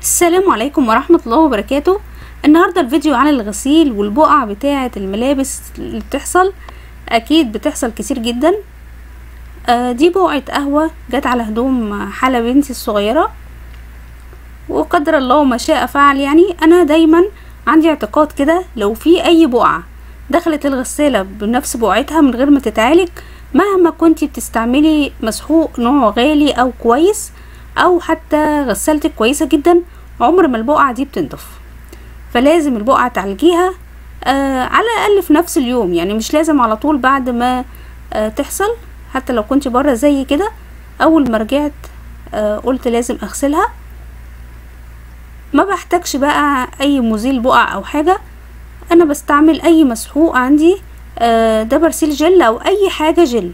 السلام عليكم ورحمة الله وبركاته النهاردة الفيديو عن الغسيل والبقع بتاعة الملابس اللي بتحصل اكيد بتحصل كتير جدا آه دي بقعة قهوة جت على هدوم حالة بنتي الصغيرة وقدر الله ما شاء فعل يعني انا دايما عندي اعتقاد كده لو في اي بقعة دخلت الغسالة بنفس بقعتها من غير ما تتعالج مهما كنتي بتستعملي مسحوق نوعه غالي او كويس او حتى غسالتك كويسة جدا عمر ما البقعة دي بتنضف فلازم البقعة تعالجيها آه على الاقل في نفس اليوم يعني مش لازم على طول بعد ما آه تحصل حتى لو كنت بره زي كده اول ما رجعت آه قلت لازم اغسلها ما بحتاجش بقى اي مزيل بقع او حاجة انا بستعمل اي مسحوق عندي آه ده برسيل جل او اي حاجة جل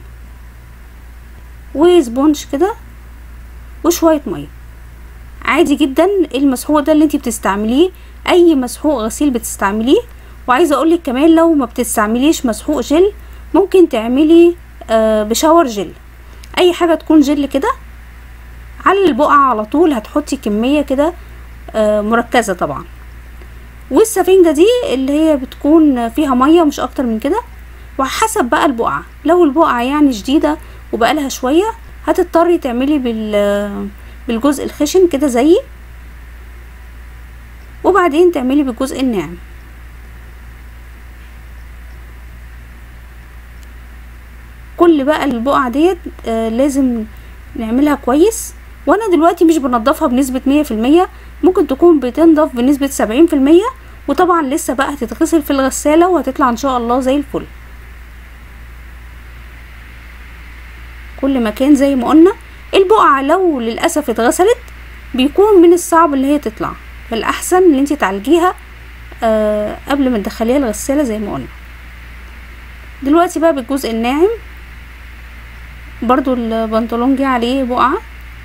وسبونج كده وشوية مية عادي جدا المسحوق ده اللي انت بتستعمليه اي مسحوق غسيل بتستعمليه وعايزه اقولك كمان لو ما بتستعمليش مسحوق جل ممكن تعملي آه بشاور جل اي حاجه تكون جل كده على البقعه على طول هتحطي كميه كده آه مركزه طبعا والسفنجه دي اللي هي بتكون فيها ميه مش اكتر من كده وحسب بقى البقعه لو البقعه يعني شديده وبقالها شويه هتضطري تعملي بال بالجزء الخشن كده زيي وبعدين تعملي بالجزء الناعم كل بقى البقعة ديت آه لازم نعملها كويس وانا دلوقتي مش بنضفها بنسبة مية في المية ممكن تكون بتنضف بنسبة سبعين في المية وطبعا لسه بقى هتتغسل في الغسالة وهتطلع ان شاء الله زي الفل كل مكان زي ما قلنا البقعة لو للأسف اتغسلت بيكون من الصعب اللي هي تطلع فالأحسن ان انت تعالجيها آه قبل ما تدخليها الغسالة زي ما قلنا دلوقتي بقى بالجزء الناعم برضو البنطلون جه عليه بقعة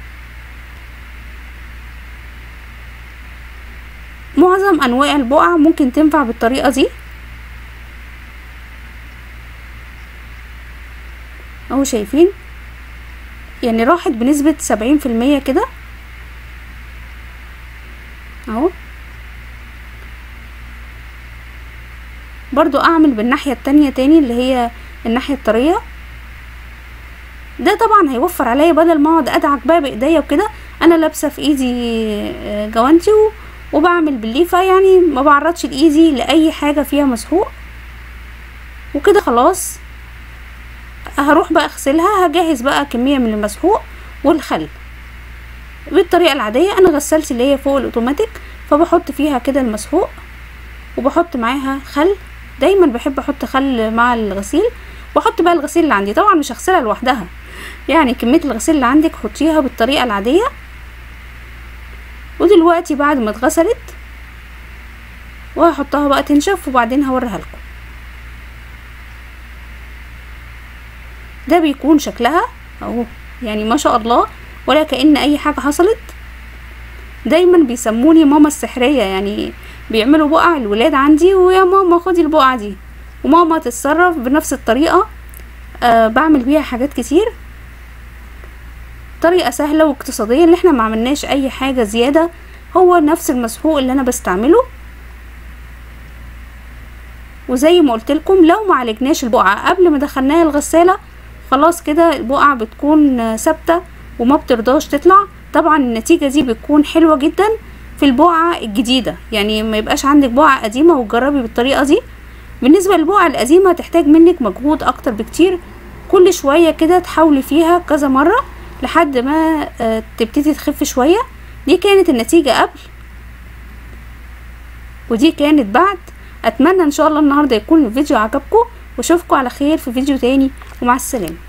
معظم انواع البقع ممكن تنفع بالطريقة دي اهو شايفين يعني راحت بنسبة سبعين في المية كده اهو برضو اعمل بالناحية التانية تاني اللي هي الناحية الطرية ده طبعا هيوفر عليا بدل ما اقعد ادعك بقى بايديا وكده انا لابسه في ايدي جوانتي وبعمل بالليفه يعني ما بعرضش لايدي لاي حاجه فيها مسحوق وكده خلاص هروح بقى اغسلها هجهز بقى كميه من المسحوق والخل بالطريقه العاديه انا غسلت اللي هي فوق الاوتوماتيك فبحط فيها كده المسحوق وبحط معاها خل دايما بحب احط خل مع الغسيل واحط بقى الغسيل اللي عندي طبعا مش هغسلها لوحدها يعني كميه الغسيل اللي عندك حطيها بالطريقه العاديه ودلوقتي بعد ما اتغسلت وهحطها بقى تنشف وبعدين هوريها لكم ده بيكون شكلها اهو يعني ما شاء الله ولا كأن اي حاجة حصلت دايما بيسموني ماما السحرية يعني بيعملوا بقع الولاد عندي ويا ماما خدي البقعة دي وماما تتصرف بنفس الطريقة أه بعمل بيها حاجات كتير طريقة سهلة واقتصادية اللي احنا ما عملناش اي حاجة زيادة هو نفس المسحوق اللي انا بستعمله وزي ما قلت لكم لو ما عالجناش البقعة قبل ما دخلناها الغسالة خلاص كده البقعة بتكون ثابتة وما بترضاش تطلع طبعا النتيجة دي بتكون حلوة جدا في البقعة الجديدة يعني ما يبقاش عندك بقعة قديمة وتجربي بالطريقة دي بالنسبة للبقعة القديمة تحتاج منك مجهود اكتر بكتير كل شوية كده تحاولي فيها كذا مرة لحد ما تبتدي تخف شوية دي كانت النتيجة قبل ودي كانت بعد اتمنى ان شاء الله النهاردة يكون الفيديو عجبكم واشوفكم على خير في فيديو تاني ومع السلامة